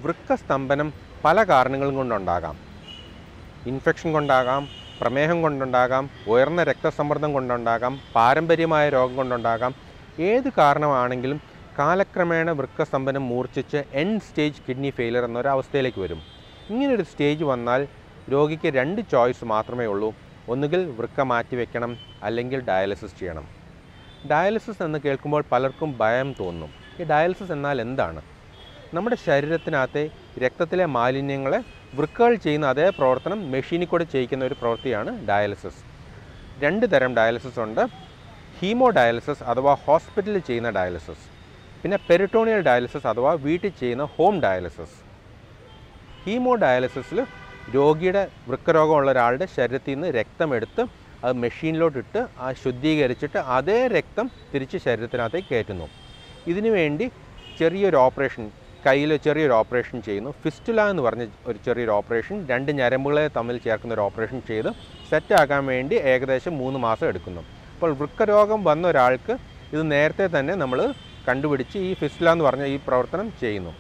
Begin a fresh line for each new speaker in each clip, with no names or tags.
വൃക്ക സ്തംഭനം പല കാരണങ്ങളും കൊണ്ടുണ്ടാകാം ഇൻഫെക്ഷൻ കൊണ്ടാകാം പ്രമേഹം കൊണ്ടുണ്ടാകാം ഉയർന്ന രക്തസമ്മർദ്ദം കൊണ്ടുണ്ടാകാം പാരമ്പര്യമായ രോഗം കൊണ്ടുണ്ടാകാം ഏത് കാരണമാണെങ്കിലും കാലക്രമേണ വൃക്കസ്തംഭനം മൂർച്ഛിച്ച് എൻ സ്റ്റേജ് കിഡ്നി ഫെയിലിയർ എന്നൊരവസ്ഥയിലേക്ക് വരും ഇങ്ങനൊരു സ്റ്റേജ് വന്നാൽ രോഗിക്ക് രണ്ട് ചോയ്സ് മാത്രമേ ഉള്ളൂ ഒന്നുകിൽ വൃക്ക മാറ്റിവെക്കണം അല്ലെങ്കിൽ ഡയാലിസിസ് ചെയ്യണം ഡയാലിസിസ് എന്ന് കേൾക്കുമ്പോൾ പലർക്കും ഭയം തോന്നും ഈ ഡയാലിസിസ് എന്നാൽ എന്താണ് നമ്മുടെ ശരീരത്തിനകത്തെ രക്തത്തിലെ മാലിന്യങ്ങളെ വൃക്കകൾ ചെയ്യുന്ന അതേ പ്രവർത്തനം മെഷീനിൽ കൂടെ ചെയ്യിക്കുന്ന ഒരു പ്രവൃത്തിയാണ് ഡയാലിസിസ് രണ്ട് തരം ഡയാലിസിസ് ഉണ്ട് ഹീമോ ഡയാലിസിസ് അഥവാ ഹോസ്പിറ്റലിൽ ചെയ്യുന്ന ഡയാലിസിസ് പിന്നെ പെരിട്ടോണിയൽ ഡയാലിസിസ് അഥവാ വീട്ടിൽ ചെയ്യുന്ന ഹോം ഡയാലിസിസ് ഹീമോ ഡയാലിസിസിൽ രോഗിയുടെ വൃക്കരോഗമുള്ള ഒരാളുടെ ശരീരത്തിൽ നിന്ന് രക്തമെടുത്ത് അത് മെഷീനിലോട്ടിട്ട് ആ ശുദ്ധീകരിച്ചിട്ട് അതേ രക്തം തിരിച്ച് ശരീരത്തിനകത്തേക്ക് കയറ്റുന്നു ഇതിനു വേണ്ടി ചെറിയൊരു ഓപ്പറേഷൻ കയ്യിൽ ചെറിയൊരു ഓപ്പറേഷൻ ചെയ്യുന്നു ഫിസ്റ്റുല എന്ന് പറഞ്ഞ ഒരു ചെറിയൊരു ഓപ്പറേഷൻ രണ്ട് ഞരമ്പുകളെ തമ്മിൽ ചേർക്കുന്ന ഒരു ഓപ്പറേഷൻ ചെയ്ത് സെറ്റാക്കാൻ വേണ്ടി ഏകദേശം മൂന്ന് മാസം എടുക്കുന്നു അപ്പോൾ വൃക്കരോഗം വന്ന ഒരാൾക്ക് ഇത് നേരത്തെ തന്നെ നമ്മൾ കണ്ടുപിടിച്ച് ഈ ഫിസ്റ്റുല എന്ന് പറഞ്ഞ ഈ പ്രവർത്തനം ചെയ്യുന്നു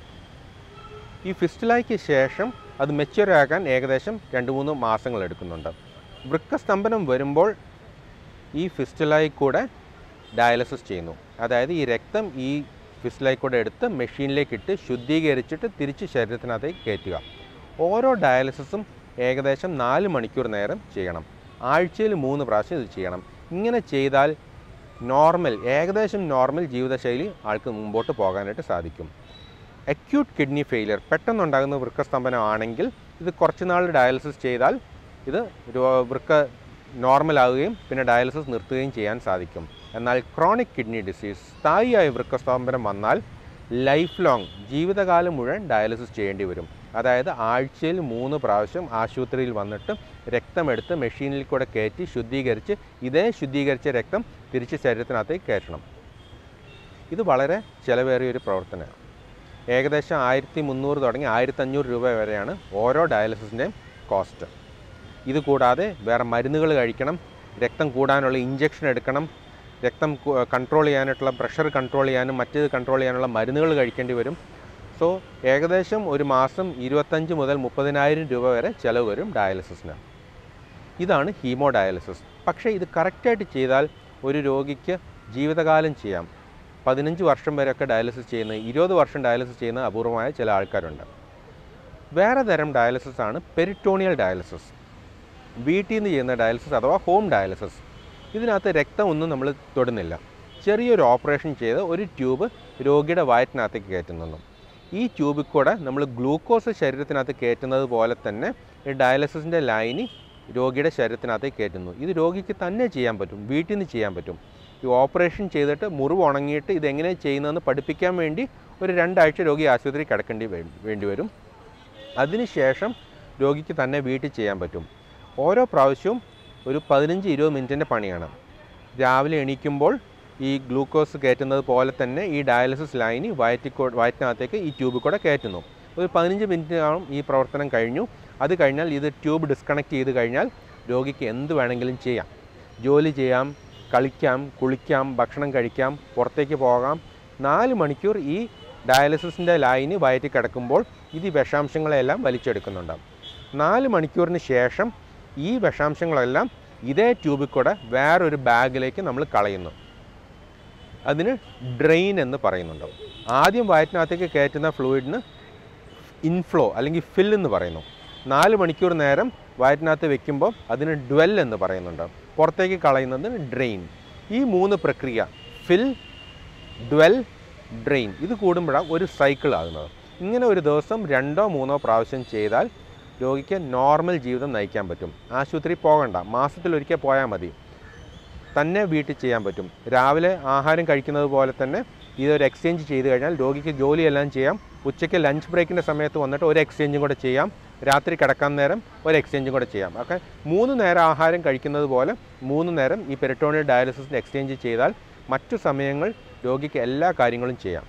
ഈ ഫിസ്റ്റുലയ്ക്ക് ശേഷം അത് മെച്യൂർ ആക്കാൻ ഏകദേശം രണ്ട് മൂന്ന് മാസങ്ങൾ എടുക്കുന്നുണ്ട് വൃക്കസ്തംഭനം വരുമ്പോൾ ഈ ഫിസ്റ്റുലയിൽ കൂടെ ഡയാലിസിസ് ചെയ്യുന്നു അതായത് ഈ രക്തം ഈ ഫിസ്റ്റുലയിൽ കൂടെ എടുത്ത് മെഷീനിലേക്ക് ഇട്ട് ശുദ്ധീകരിച്ചിട്ട് തിരിച്ച് ശരീരത്തിനകത്തേക്ക് കയറ്റുക ഓരോ ഡയാലിസിസും ഏകദേശം നാല് മണിക്കൂർ നേരം ചെയ്യണം ആഴ്ചയിൽ മൂന്ന് പ്രാവശ്യം ഇത് ചെയ്യണം ഇങ്ങനെ ചെയ്താൽ നോർമൽ ഏകദേശം നോർമൽ ജീവിതശൈലി ആൾക്ക് മുമ്പോട്ട് പോകാനായിട്ട് സാധിക്കും അക്യൂട്ട് കിഡ്നി ഫെയിലിയർ പെട്ടെന്നുണ്ടാകുന്ന വൃക്കസ്തംഭനമാണെങ്കിൽ ഇത് കുറച്ച് നാൾ ഡയാലിസിസ് ചെയ്താൽ ഇത് രോ- വൃക്ക നോർമലാവുകയും പിന്നെ ഡയാലിസിസ് നിർത്തുകയും ചെയ്യാൻ സാധിക്കും എന്നാൽ ക്രോണിക് കിഡ്നി ഡിസീസ് സ്ഥായിയായ വൃക്കസ്തംഭനം വന്നാൽ ലൈഫ് ലോങ് ജീവിതകാലം മുഴുവൻ ഡയാലിസിസ് ചെയ്യേണ്ടി വരും അതായത് ആഴ്ചയിൽ മൂന്ന് പ്രാവശ്യം ആശുപത്രിയിൽ വന്നിട്ട് രക്തമെടുത്ത് മെഷീനിൽ കൂടെ കയറ്റി ശുദ്ധീകരിച്ച് ഇതേ ശുദ്ധീകരിച്ച രക്തം തിരിച്ച് ശരീരത്തിനകത്തേക്ക് കയറ്റണം ഇത് വളരെ ചിലവേറിയ ഒരു പ്രവർത്തനമാണ് ഏകദേശം ആയിരത്തി മുന്നൂറ് തുടങ്ങി ആയിരത്തഞ്ഞൂറ് രൂപ വരെയാണ് ഓരോ ഡയാലിസിസിൻ്റെയും കോസ്റ്റ് ഇത് കൂടാതെ വേറെ മരുന്നുകൾ കഴിക്കണം രക്തം കൂടാനുള്ള ഇഞ്ചക്ഷൻ എടുക്കണം രക്തം കൺട്രോൾ ചെയ്യാനായിട്ടുള്ള പ്രഷർ കൺട്രോൾ ചെയ്യാനും മറ്റേത് കൺട്രോൾ ചെയ്യാനുള്ള മരുന്നുകൾ കഴിക്കേണ്ടി വരും സോ ഏകദേശം ഒരു മാസം ഇരുപത്തഞ്ച് മുതൽ മുപ്പതിനായിരം രൂപ വരെ ചിലവ് വരും ഡയാലിസിസിന് ഇതാണ് ഹീമോ ഡയാലിസിസ് പക്ഷേ ഇത് കറക്റ്റായിട്ട് ചെയ്താൽ ഒരു രോഗിക്ക് ജീവിതകാലം ചെയ്യാം പതിനഞ്ച് വർഷം വരെയൊക്കെ ഡയാലിസിസ് ചെയ്യുന്ന ഇരുപത് വർഷം ഡയാലിസിസ് ചെയ്യുന്ന അപൂർവമായ ചില ആൾക്കാരുണ്ട് വേറെ തരം ഡയാലിസിസ് ആണ് പെരിറ്റോണിയൽ ഡയാലിസിസ് വീട്ടിൽ നിന്ന് ചെയ്യുന്ന ഡയാലിസിസ് അഥവാ ഹോം ഡയാലിസിസ് ഇതിനകത്ത് രക്തം ഒന്നും നമ്മൾ തൊടുന്നില്ല ചെറിയൊരു ഓപ്പറേഷൻ ചെയ്ത് ഒരു ട്യൂബ് രോഗിയുടെ വയറ്റിനകത്തേക്ക് കയറ്റുന്നു ഈ ട്യൂബിൽ കൂടെ നമ്മൾ ഗ്ലൂക്കോസ് ശരീരത്തിനകത്ത് കയറ്റുന്നത് പോലെ തന്നെ ഈ ഡയാലിസിസിൻ്റെ ലൈനി രോഗിയുടെ ശരീരത്തിനകത്തേക്ക് കയറ്റുന്നു ഇത് രോഗിക്ക് തന്നെ ചെയ്യാൻ പറ്റും വീട്ടിൽ നിന്ന് ചെയ്യാൻ പറ്റും ഈ ഓപ്പറേഷൻ ചെയ്തിട്ട് മുറിവ് ഉണങ്ങിയിട്ട് ഇതെങ്ങനെ ചെയ്യുന്നതെന്ന് പഠിപ്പിക്കാൻ വേണ്ടി ഒരു രണ്ടാഴ്ച രോഗി ആശുപത്രി കിടക്കേണ്ടി വേ- വേണ്ടി വരും അതിനുശേഷം രോഗിക്ക് തന്നെ വീട്ടിൽ ചെയ്യാൻ പറ്റും ഓരോ പ്രാവശ്യവും ഒരു പതിനഞ്ച് ഇരുപത് മിനിറ്റിൻ്റെ പണിയാണ് രാവിലെ എണീക്കുമ്പോൾ ഈ ഗ്ലൂക്കോസ് കയറ്റുന്നത് പോലെ തന്നെ ഈ ഡയാലിസിസ് ലൈന് വയറ്റിക്കോ വയറ്റിനകത്തേക്ക് ഈ ട്യൂബിൽ കൂടെ കയറ്റുന്നു ഒരു പതിനഞ്ച് മിനിറ്റ് കാണും ഈ പ്രവർത്തനം കഴിഞ്ഞു അത് കഴിഞ്ഞാൽ ഇത് ട്യൂബ് ഡിസ്കണക്ട് ചെയ്ത് കഴിഞ്ഞാൽ രോഗിക്ക് എന്ത് വേണമെങ്കിലും ചെയ്യാം ജോലി ചെയ്യാം കളിക്കാം കുളിക്കാം ഭക്ഷണം കഴിക്കാം പുറത്തേക്ക് പോകാം നാല് മണിക്കൂർ ഈ ഡയാലിസിസിൻ്റെ ലൈന് വയറ്റിൽ കിടക്കുമ്പോൾ ഇത് ഈ വിഷാംശങ്ങളെല്ലാം വലിച്ചെടുക്കുന്നുണ്ട് നാല് മണിക്കൂറിന് ശേഷം ഈ വിഷാംശങ്ങളെല്ലാം ഇതേ ട്യൂബിൽ കൂടെ വേറൊരു ബാഗിലേക്ക് നമ്മൾ കളയുന്നു അതിന് ഡ്രെയിൻ എന്ന് പറയുന്നുണ്ട് ആദ്യം വയറ്റിനകത്തേക്ക് കയറ്റുന്ന ഫ്ലൂയിഡിന് ഇൻഫ്ലോ അല്ലെങ്കിൽ ഫിൽ എന്ന് പറയുന്നു നാല് മണിക്കൂർ നേരം വയറ്റിനകത്ത് വെക്കുമ്പോൾ അതിന് ഡ്വെൽ എന്ന് പറയുന്നുണ്ട് പുറത്തേക്ക് കളയുന്നതിന് ഡ്രെയിൻ ഈ മൂന്ന് പ്രക്രിയ ഫിൽ ഡ്വെൽ ഡ്രെയിൻ ഇത് കൂടുമ്പോഴാണ് ഒരു സൈക്കിൾ ആകുന്നത് ഇങ്ങനെ ഒരു ദിവസം രണ്ടോ മൂന്നോ പ്രാവശ്യം ചെയ്താൽ രോഗിക്ക് നോർമൽ ജീവിതം നയിക്കാൻ പറ്റും ആശുപത്രി പോകണ്ട മാസത്തിലൊരിക്കൽ പോയാൽ മതി തന്നെ വീട്ടിൽ ചെയ്യാൻ പറ്റും രാവിലെ ആഹാരം കഴിക്കുന്നത് പോലെ തന്നെ ഇതൊരു എക്സ്ചേഞ്ച് ചെയ്ത് കഴിഞ്ഞാൽ രോഗിക്ക് ജോലിയെല്ലാം ചെയ്യാം ഉച്ചയ്ക്ക് ലഞ്ച് ബ്രേക്കിൻ്റെ സമയത്ത് വന്നിട്ട് ഒരു എക്സ്ചേഞ്ചും കൂടെ ചെയ്യാം രാത്രി കിടക്കാൻ നേരം ഒരു എക്സ്ചേഞ്ചും കൂടെ ചെയ്യാം ഒക്കെ മൂന്ന് നേരം ആഹാരം കഴിക്കുന്നത് പോലെ മൂന്ന് നേരം ഈ പെരിട്ടോണിയൽ ഡയാലിസിസിൻ്റെ എക്സ്ചേഞ്ച് ചെയ്താൽ മറ്റു സമയങ്ങൾ രോഗിക്ക് എല്ലാ കാര്യങ്ങളും ചെയ്യാം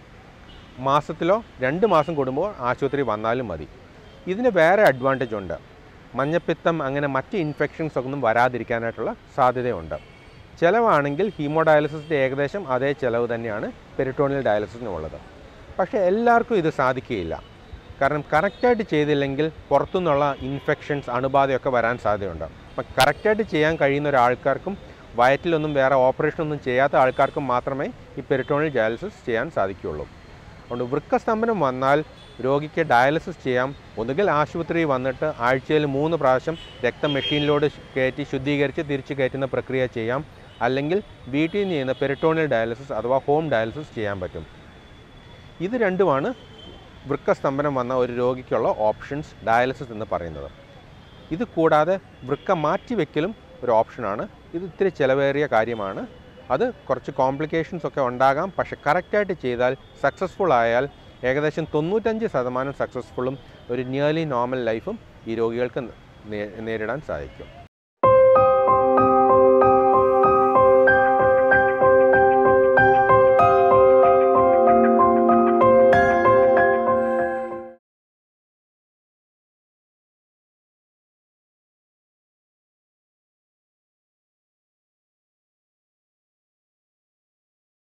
മാസത്തിലോ രണ്ട് മാസം കൂടുമ്പോൾ ആശുപത്രി വന്നാലും മതി ഇതിന് വേറെ അഡ്വാൻറ്റേജ് ഉണ്ട് മഞ്ഞപ്പിത്തം അങ്ങനെ മറ്റ് ഇൻഫെക്ഷൻസ് ഒന്നും വരാതിരിക്കാനായിട്ടുള്ള സാധ്യതയുണ്ട് ചിലവാണെങ്കിൽ ഹീമോഡയാലിസിസിൻ്റെ ഏകദേശം അതേ ചിലവ് തന്നെയാണ് പെരിട്ടോണിയൽ ഡയാലിസിസിനും ഉള്ളത് പക്ഷേ എല്ലാവർക്കും ഇത് സാധിക്കുകയില്ല കാരണം കറക്റ്റായിട്ട് ചെയ്തില്ലെങ്കിൽ പുറത്തുനിന്നുള്ള ഇൻഫെക്ഷൻസ് അണുബാധയൊക്കെ വരാൻ സാധ്യതയുണ്ട് അപ്പം കറക്റ്റായിട്ട് ചെയ്യാൻ കഴിയുന്ന ഒരാൾക്കാർക്കും വയറ്റിലൊന്നും വേറെ ഓപ്പറേഷനൊന്നും ചെയ്യാത്ത ആൾക്കാർക്കും മാത്രമേ ഈ പെരിറ്റോണിയൽ ഡയാലിസിസ് ചെയ്യാൻ സാധിക്കുകയുള്ളൂ അതുകൊണ്ട് വൃക്കസ്തംഭനം വന്നാൽ രോഗിക്ക് ഡയാലിസിസ് ചെയ്യാം ഒന്നുകിൽ ആശുപത്രി വന്നിട്ട് ആഴ്ചയിൽ മൂന്ന് പ്രാവശ്യം രക്തം മെഷീനിലോട് കയറ്റി ശുദ്ധീകരിച്ച് തിരിച്ച് കയറ്റുന്ന പ്രക്രിയ ചെയ്യാം അല്ലെങ്കിൽ വീട്ടിൽ നിന്ന് ചെയ്യുന്ന പെരിറ്റോണിയൽ ഡയാലിസിസ് അഥവാ ഹോം ഡയാലിസിസ് ചെയ്യാൻ പറ്റും ഇത് രണ്ടുമാണ് വൃക്കസ്തംഭനം വന്ന ഒരു രോഗിക്കുള്ള ഓപ്ഷൻസ് ഡയാലിസിസ് എന്ന് പറയുന്നത് ഇത് കൂടാതെ വൃക്ക മാറ്റിവെക്കലും ഒരു ഓപ്ഷനാണ് ഇത് ഇത്തിരി ചിലവേറിയ കാര്യമാണ് അത് കുറച്ച് കോംപ്ലിക്കേഷൻസ് ഒക്കെ ഉണ്ടാകാം പക്ഷെ കറക്റ്റായിട്ട് ചെയ്താൽ സക്സസ്ഫുൾ ആയാൽ ഏകദേശം തൊണ്ണൂറ്റഞ്ച് ശതമാനം സക്സസ്ഫുള്ളും ഒരു നിയർലി നോർമൽ ലൈഫും ഈ രോഗികൾക്ക് നേ- നേരിടാൻ സാധിക്കും